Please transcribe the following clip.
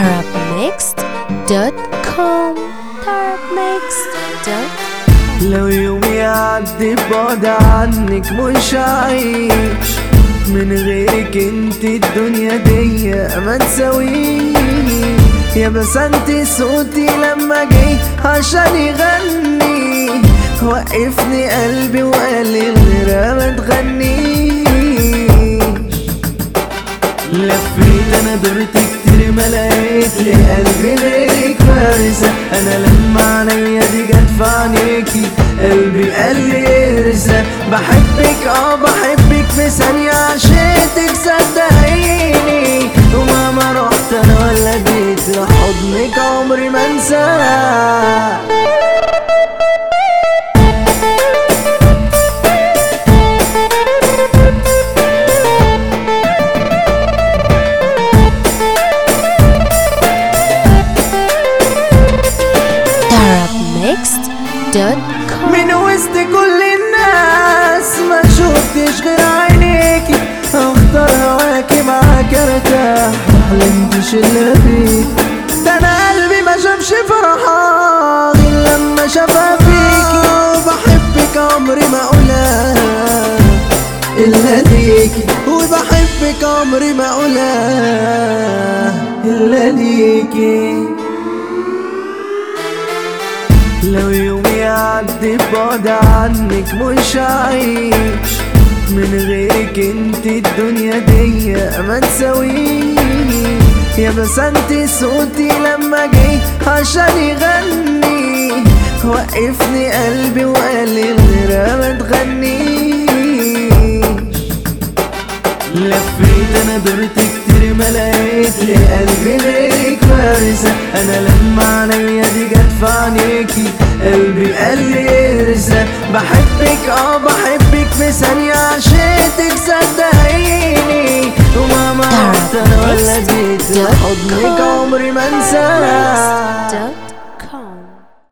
tarabmixed.com tarabmixed.com لو يوم يعدي ببعد عنك مش هعيش من غيرك انت الدنيا دي ما تساويش يا بسنت صوتي لما جه عشان يغني وقفني قلبي وقال لي الغيرة ما تغنيش لفيت انا دورت كتير ما لقيت لي قلبي غيرك فارسة انا لما عينيا دي جت في عينيكي قلبي قال لي ارسى بحبك اه بحبك في ثانية عشقتك صدقيني ومهما رحت انا ولا جيت لحضنك عمري ما انساك tarabmixed.com من وسط كل الناس ما شفتش غير عينيكي اختار هواكي معاك ارتاح محلمتش الا بيك ده انا قلبي ما شافش فرحة غير لما شافها فيكي بحبك عمري ما اقولها الا ليكي وبحبك عمري ما اقولها الا ليكي لو يوم يعدي ببعد عنك مش هعيش من غيرك انت الدنيا دي ما تساويش يا بسنت صوتي لما جه عشان يغني وقفني قلبي وقال لي الغيرة ما تغنيش لفيت انا دورت كتير ما لقيت لي قلبي غيرك فارسة انا لما عينيا دي جت في عينيكي قلبي قال لي ارسى بحبك اه بحبك في ثانية عشقتك صدقيني ومهما رحت انا ولا جيت لحضنك عمري ما انساك